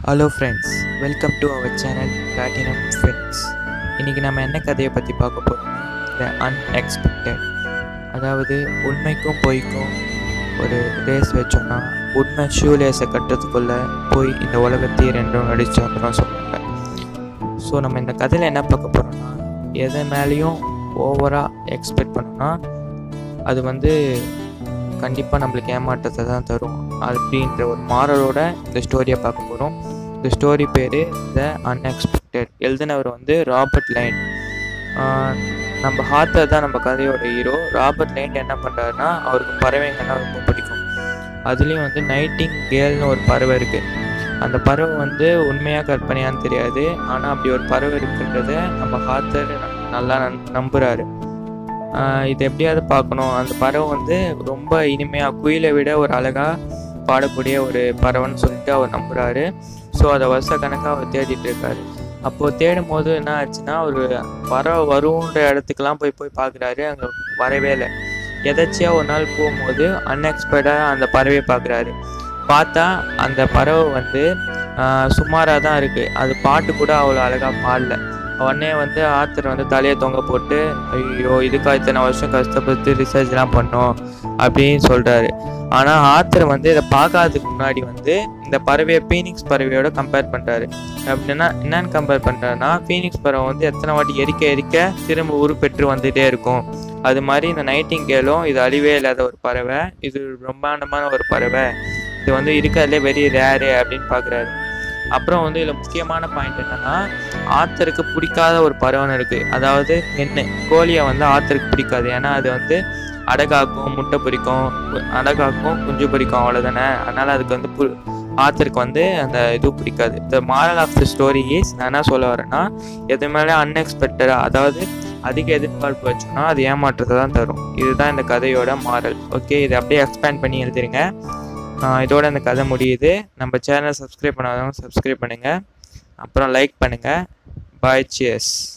hello friends welcome to our channel Platinum Films இன்றைக்கி நம்ம என்ன கதையை பற்றி பார்க்க போகிறோம்னா த அன்எக்ஸ்பெக்டட் அதாவது உண்மைக்கும் பொய்க்கும் ஒரு ரேஸ் வச்சோம்னா உண்மை ஷூலேஸை கட்டுறதுக்குள்ளே போய் இந்த உலகத்தையே ரெண்டும் அடிச்சு வந்துடும் சொல்லுவாங்க ஸோ நம்ம இந்த கதையில் என்ன பார்க்க போகிறோம்னா எதை மேலேயும் ஓவராக எக்ஸ்பெக்ட் பண்ணோம்னா அது வந்து கண்டிப்பாக நம்மளுக்கு ஏமாற்றத்தை தான் தரும் அப்படின்ற ஒரு மாரலோட இந்த ஸ்டோரியை பார்க்க போகிறோம் இந்த ஸ்டோரி பேர் த அன்எக்ஸ்பெக்டட் எழுதினவர் வந்து ராபர்ட் லைன் நம்ம ஹாத்தர் தான் நம்ம கதையோட ஹீரோ ராபர்ட் லைன் என்ன பண்ணுறாருன்னா அவருக்கு பறவைங்கன்னா ரொம்ப பிடிக்கும் அதுலேயும் வந்து நைட்டிங் கேல்னு ஒரு பறவை இருக்குது அந்த பறவை வந்து உண்மையாக கற்பனையான்னு தெரியாது ஆனால் அப்படி ஒரு பறவை இருக்குன்றத நம்ம ஹாத்தர் நல்லா நம்புகிறாரு இது எப்படியாவது பார்க்கணும் அந்த பறவை வந்து ரொம்ப இனிமையாக குயிலை விட ஒரு அழகாக பாடக்கூடிய ஒரு பறவைன்னு சொல்லிட்டு அவர் நம்புகிறாரு ஸோ அதை வருஷ கணக்காக அவர் தேடிட்டு இருக்காரு அப்போது தேடும் போது என்ன ஆச்சுன்னா ஒரு பறவை வருன்ற இடத்துக்கெல்லாம் போய் போய் பார்க்குறாரு அங்கே வரவே இல்லை எதாச்சியாக ஒரு நாள் போகும்போது அன்எக்ஸ்பெக்டாக அந்த பறவையை பார்க்குறாரு பார்த்தா அந்த பறவை வந்து சுமாராக தான் இருக்குது அது பாட்டு கூட அவ்வளோ அழகாக பாடல உடனே வந்து ஆத்தர் வந்து தலையை தொங்க போட்டு ஐயோ இதுக்கா இத்தனை வருஷம் கஷ்டப்பட்டு ரிசர்ச்லாம் பண்ணோம் அப்படின்னு சொல்கிறாரு ஆனால் ஆத்தர் வந்து இதை பார்க்காததுக்கு முன்னாடி வந்து இந்த பறவையை ஃபீனிக்ஸ் பறவையோட கம்பேர் பண்ணுறாரு அப்படின்னா என்னன்னு கம்பேர் பண்ணுறாருன்னா ஃபீனிக்ஸ் பறவை வந்து எத்தனை வாட்டி எரிக்க எரிக்க திரும்ப உருப்பெற்று வந்துகிட்டே இருக்கும் அது மாதிரி இந்த நைட்டிங் கேலும் இது அழிவே இல்லாத ஒரு பறவை இது பிரம்மாண்டமான ஒரு பறவை இது வந்து இருக்கிறதுலே வெரி ரேரு அப்படின்னு பார்க்குறாரு அப்புறம் வந்து இதில் முக்கியமான பாயிண்ட் என்னன்னா ஆத்தருக்கு பிடிக்காத ஒரு பறவைன்னு இருக்குது அதாவது என்ன கோழியை வந்து ஆத்தருக்கு பிடிக்காது ஏன்னா அது வந்து அடகாக்கும் முட்டை பொரிக்கும் அடகாக்கும் குஞ்சு பொரிக்கும் அவ்வளோதானே அதனால் அதுக்கு வந்து பு ஆத்தருக்கு வந்து அந்த இது பிடிக்காது the moral of the story is நான் என்ன சொல்ல வரேன்னா எது மேலே அன்எக்ஸ்பெக்டடாக அதாவது அதிக எதிர்பார்ப்பு வச்சோம்னா அது ஏமாற்றத்தை தான் தரும் இதுதான் இந்த கதையோட மாரல் ஓகே இதை அப்படியே எக்ஸ்பேண்ட் பண்ணி எழுதிருங்க இதோட இந்த கதை முடியுது நம்ம சேனல் சப்ஸ்கிரைப் பண்ணாதவங்க சப்ஸ்கிரைப் பண்ணுங்கள் அப்புறம் லைக் பண்ணுங்கள் பாய் சியர்ஸ்